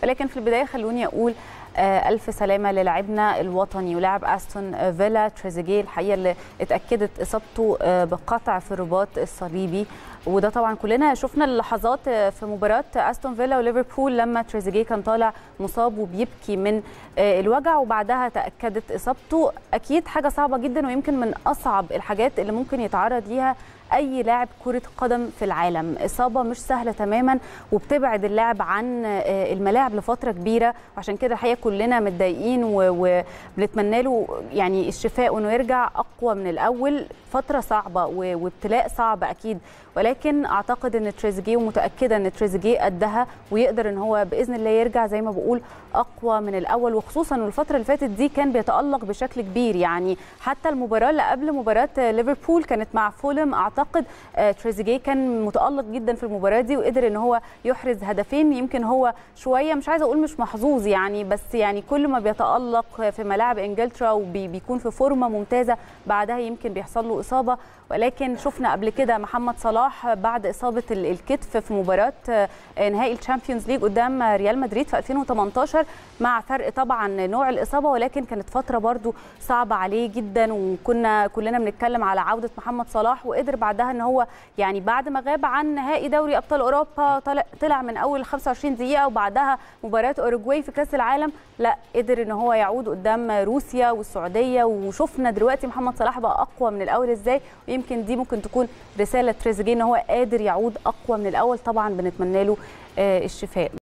ولكن في البدايه خلوني اقول آه، الف سلامه للاعبنا الوطني ولاعب استون فيلا تريزيجيه الحقيقه اللي اتاكدت اصابته آه، بقطع في الرباط الصليبي وده طبعا كلنا شفنا اللحظات آه، في مباراه استون فيلا وليفربول لما تريزيجيه كان طالع مصاب وبيبكي من آه، الوجع وبعدها تاكدت اصابته اكيد حاجه صعبه جدا ويمكن من اصعب الحاجات اللي ممكن يتعرض ليها اي لاعب كره قدم في العالم اصابه مش سهله تماما وبتبعد اللاعب عن آه، الملاعب لفتره كبيره وعشان كده الحقيقه كلنا متضايقين و- وبنتمنى له يعني الشفاء وانه يرجع اقوى من الاول فتره صعبه و- وابتلاء صعب اكيد ولكن اعتقد ان تريزيجيه ومتاكده ان تريزيجيه قدها ويقدر ان هو باذن الله يرجع زي ما بقول اقوى من الاول وخصوصا إن الفتره اللي فاتت دي كان بيتالق بشكل كبير يعني حتى المباراه اللي قبل مباراه ليفربول كانت مع فولم اعتقد آه، تريزيجيه كان متالق جدا في المباراه دي وقدر ان هو يحرز هدفين يمكن هو شويه مش عايزه اقول مش محظوظ يعني بس يعني كل ما بيتالق في ملاعب انجلترا وبيكون في فورمه ممتازه بعدها يمكن بيحصل له اصابه ولكن شفنا قبل كده محمد صلاح بعد اصابه ال- الكتف في مباراه آه، نهائي الشامبيونز ليج قدام ريال مدريد في 2018 مع فرق طبعا نوع الاصابه ولكن كانت فتره برضو صعبه عليه جدا وكنا كلنا بنتكلم على عوده محمد صلاح وقدر بعدها ان هو يعني بعد ما غاب عن نهائي دوري ابطال اوروبا طلع, طلع من اول 25 دقيقه وبعدها مباراه اوروجواي في كاس العالم لا قدر ان هو يعود قدام روسيا والسعوديه وشفنا دلوقتي محمد صلاح بقى اقوى من الاول ازاي ويمكن دي ممكن تكون رساله تريزيجيه ان هو قادر يعود اقوى من الاول طبعا بنتمنى له آه، الشفاء